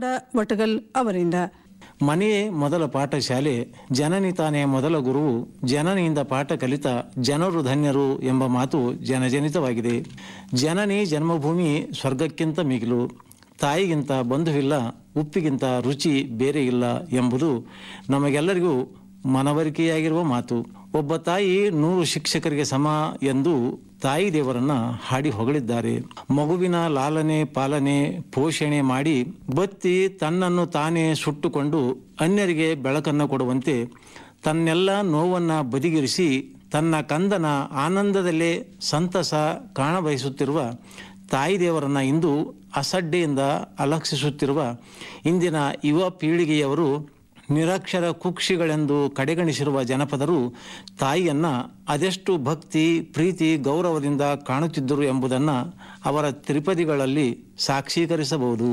ಗೌಡ ವಟಗಲ್ ಅವರಿಂದ ಮನೆಯೇ ಮೊದಲ ಪಾಠಶಾಲೆ ಜನನಿ ತಾನೇ ಮೊದಲ ಗುರುವು ಜನನಿಯಿಂದ ಪಾಠ ಕಲಿತ ಜನರು ಧನ್ಯರು ಎಂಬ ಮಾತು ಜನಜನಿತವಾಗಿದೆ ಜನನಿ ಜನ್ಮಭೂಮಿ ಸ್ವರ್ಗಕ್ಕಿಂತ ಮಿಗಿಲು ತಾಯಿಗಿಂತ ಬಂಧುವಿಲ್ಲ ಉಪ್ಪಿಗಿಂತ ರುಚಿ ಬೇರೆ ಇಲ್ಲ ಎಂಬುದು ನಮಗೆಲ್ಲರಿಗೂ ಮನವರಿಕೆಯಾಗಿರುವ ಮಾತು ಒಬ್ಬ ತಾಯಿ ನೂರು ಶಿಕ್ಷಕರಿಗೆ ಸಮ ಎಂದು ತಾಯಿ ದೇವರನ್ನ ಹಾಡಿ ಹೊಗಳಿದ್ದಾರೆ ಮಗುವಿನ ಲಾಲನೆ ಪಾಲನೆ ಪೋಷಣೆ ಮಾಡಿ ಬತ್ತಿ ತನ್ನನ್ನು ತಾನೇ ಸುಟ್ಟುಕೊಂಡು ಅನ್ಯರಿಗೆ ಬೆಳಕನ್ನು ಕೊಡುವಂತೆ ತನ್ನೆಲ್ಲ ನೋವನ್ನ ಬದಿಗಿರಿಸಿ ತನ್ನ ಕಂದನ ಆನಂದದಲ್ಲೇ ಸಂತಸ ಕಾಣಬಯಸುತ್ತಿರುವ ತಾಯಿ ದೇವರನ್ನ ಇಂದು ಅಸಡ್ಡೆಯಿಂದ ಅಲಕ್ಷಿಸುತ್ತಿರುವ ಇಂದಿನ ಯುವ ಪೀಳಿಗೆಯವರು ನಿರಕ್ಷರ ಕುಕ್ಷಿಗಳೆಂದು ಕಡೆಗಣಿಸಿರುವ ಜನಪದರು ತಾಯಿಯನ್ನ ಅದೆಷ್ಟು ಭಕ್ತಿ ಪ್ರೀತಿ ಗೌರವದಿಂದ ಕಾಣುತ್ತಿದ್ದರು ಎಂಬುದನ್ನು ಅವರ ತ್ರಿಪದಿಗಳಲ್ಲಿ ಸಾಕ್ಷೀಕರಿಸಬಹುದು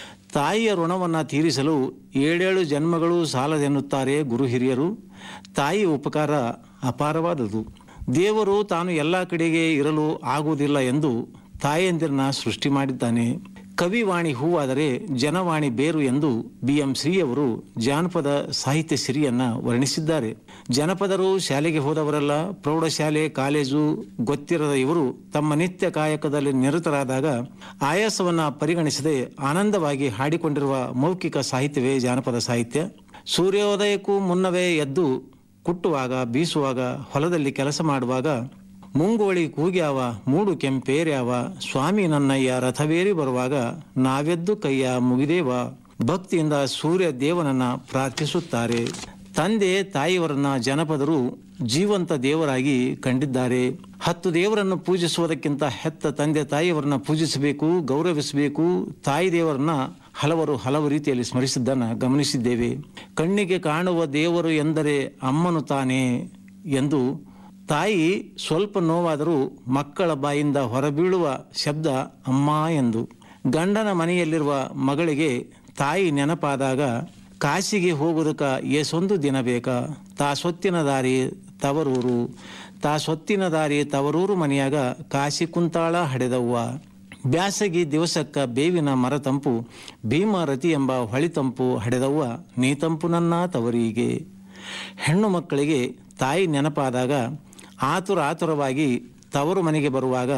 ತಾಯಿಯ ಋಣವನ್ನು ತೀರಿಸಲು ಏಳೇಳು ಜನ್ಮಗಳು ಸಾಲದೆನ್ನುತ್ತಾರೆ ಗುರು ಹಿರಿಯರು ತಾಯಿ ಉಪಕಾರ ಅಪಾರವಾದುದು ದೇವರು ತಾನು ಎಲ್ಲ ಕಡೆಗೆ ಇರಲು ಆಗುವುದಿಲ್ಲ ಎಂದು ತಾಯಂದಿರನ್ನ ಸೃಷ್ಟಿ ಮಾಡಿದ್ದಾನೆ ಕವಿವಾಣಿ ಹೂವಾದರೆ ಜನವಾಣಿ ಬೇರು ಎಂದು ಬಿ ಎಂ ಶ್ರೀಯವರು ಜಾನಪದ ಸಾಹಿತ್ಯ ಸಿರಿಯನ್ನ ವರ್ಣಿಸಿದ್ದಾರೆ ಜನಪದರು ಶಾಲೆಗೆ ಹೋದವರೆಲ್ಲ ಪ್ರೌಢಶಾಲೆ ಕಾಲೇಜು ಗೊತ್ತಿರದ ಇವರು ತಮ್ಮ ನಿತ್ಯ ಕಾಯಕದಲ್ಲಿ ನಿರತರಾದಾಗ ಆಯಾಸವನ್ನ ಪರಿಗಣಿಸದೆ ಆನಂದವಾಗಿ ಹಾಡಿಕೊಂಡಿರುವ ಮೌಖಿಕ ಸಾಹಿತ್ಯವೇ ಜಾನಪದ ಸಾಹಿತ್ಯ ಸೂರ್ಯೋದಯಕ್ಕೂ ಮುನ್ನವೇ ಎದ್ದು ಕುಟ್ಟುವಾಗ ಬೀಸುವಾಗ ಹೊಲದಲ್ಲಿ ಕೆಲಸ ಮಾಡುವಾಗ ಮುಂಗೋಳಿ ಕೂಗ್ಯಾವ ಮೂಡು ಕೆಂಪೇರ್ಯಾವ ಸ್ವಾಮಿ ನನ್ನಯ್ಯ ರಥವೇರಿ ಬರುವಾಗ ನಾವೆದ್ದು ಕೈಯ ಮುಗಿದೇವ ಭಕ್ತಿಯಿಂದ ಸೂರ್ಯ ದೇವನನ್ನ ಪ್ರಾರ್ಥಿಸುತ್ತಾರೆ ತಂದೆ ತಾಯಿಯವರನ್ನ ಜನಪದರು ಜೀವಂತ ದೇವರಾಗಿ ಕಂಡಿದ್ದಾರೆ ಹತ್ತು ದೇವರನ್ನು ಪೂಜಿಸುವುದಕ್ಕಿಂತ ಹೆತ್ತ ತಂದೆ ತಾಯಿಯವರನ್ನ ಪೂಜಿಸಬೇಕು ಗೌರವಿಸಬೇಕು ತಾಯಿ ದೇವರನ್ನ ಹಲವರು ಹಲವು ರೀತಿಯಲ್ಲಿ ಸ್ಮರಿಸಿದ್ದನ್ನು ಗಮನಿಸಿದ್ದೇವೆ ಕಣ್ಣಿಗೆ ಕಾಣುವ ದೇವರು ಎಂದರೆ ಅಮ್ಮನು ತಾನೇ ಎಂದು ತಾಯಿ ಸ್ವಲ್ಪ ನೋವಾದರೂ ಮಕ್ಕಳ ಬಾಯಿಂದ ಹೊರಬೀಳುವ ಶಬ್ದ ಅಮ್ಮ ಎಂದು ಗಂಡನ ಮನೆಯಲ್ಲಿರುವ ಮಗಳಿಗೆ ತಾಯಿ ನೆನಪಾದಾಗ ಕಾಶಿಗೆ ಹೋಗುವುದಕ್ಕ ಏಸೊಂದು ದಿನ ಬೇಕಾ ತಾ ಸೊತ್ತಿನ ದಾರಿ ತವರೂರು ತಾ ಸೊತ್ತಿನ ದಾರಿ ತವರೂರು ಮನೆಯಾಗ ಕಾಶಿ ಕುಂತಾಳ ಹಡೆದವ್ವ ಬ್ಯಾಸಗಿ ದಿವಸಕ್ಕ ಬೇವಿನ ಮರ ತಂಪು ಭೀಮರತಿ ಎಂಬ ಹೊಳಿತಂಪು ಹಡೆದವ್ವ ನೀ ತಂಪು ನನ್ನ ತವರಿಗೆ ಹೆಣ್ಣು ಮಕ್ಕಳಿಗೆ ತಾಯಿ ನೆನಪಾದಾಗ ಆತುರ ಆತುರವಾಗಿ ತವರು ಮನೆಗೆ ಬರುವಾಗ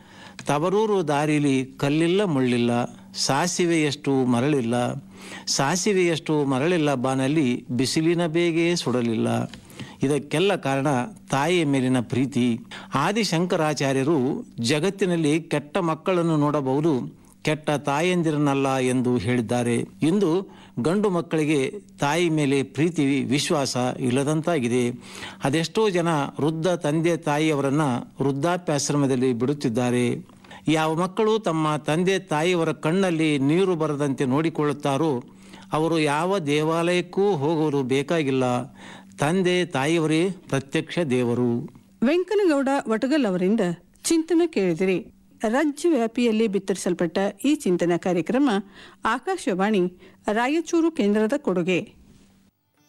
ತವರೂರು ದಾರಿಲಿ ಕಲ್ಲಿಲ್ಲ ಮುಳ್ಳಿಲ್ಲ ಸಾಸಿವೆಯಷ್ಟು ಮರಳಿಲ್ಲ ಸಾಸಿವೆಯಷ್ಟು ಮರಳಿಲ್ಲ ಬಾನಲ್ಲಿ ಬಿಸಿಲಿನ ಬೇಗೆ ಸುಡಲಿಲ್ಲ ಇದಕ್ಕೆಲ್ಲ ಕಾರಣ ತಾಯಿಯ ಮೇಲಿನ ಪ್ರೀತಿ ಆದಿಶಂಕರಾಚಾರ್ಯರು ಜಗತ್ತಿನಲ್ಲಿ ಕೆಟ್ಟ ಮಕ್ಕಳನ್ನು ನೋಡಬಹುದು ಕೆಟ್ಟ ತಾಯಂದಿರನಲ್ಲ ಎಂದು ಹೇಳಿದ್ದಾರೆ ಇಂದು ಗಂಡು ಮಕ್ಕಳಿಗೆ ತಾಯಿ ಮೇಲೆ ಪ್ರೀತಿ ವಿಶ್ವಾಸ ಇಲ್ಲದಂತಾಗಿದೆ ಅದೆಷ್ಟೋ ಜನ ವೃದ್ಧ ತಂದೆ ತಾಯಿಯವರನ್ನ ವೃದ್ಧಾಪ್ಯಾಶ್ರಮದಲ್ಲಿ ಬಿಡುತ್ತಿದ್ದಾರೆ ಯಾವ ಮಕ್ಕಳು ತಮ್ಮ ತಂದೆ ತಾಯಿಯವರ ಕಣ್ಣಲ್ಲಿ ನೀರು ಬರದಂತೆ ನೋಡಿಕೊಳ್ಳುತ್ತಾರೋ ಅವರು ಯಾವ ದೇವಾಲಯಕ್ಕೂ ಹೋಗುವುದು ಬೇಕಾಗಿಲ್ಲ ತಂದೆ ತಾಯಿಯವರೇ ಪ್ರತ್ಯಕ್ಷ ದೇವರು ವೆಂಕನಗೌಡ ವಟಗಲ್ ಅವರಿಂದ ಚಿಂತನೆ ಕೇಳಿದಿರಿ ರಾಜ್ಯ ವ್ಯಾಪಿಯಲ್ಲಿ ಬಿತ್ತರಿಸಲ್ಪಟ್ಟ ಈ ಚಿಂತನ ಕಾರ್ಯಕ್ರಮ ಆಕಾಶವಾಣಿ ರಾಯಚೂರು ಕೇಂದ್ರದ ಕೊಡುಗೆ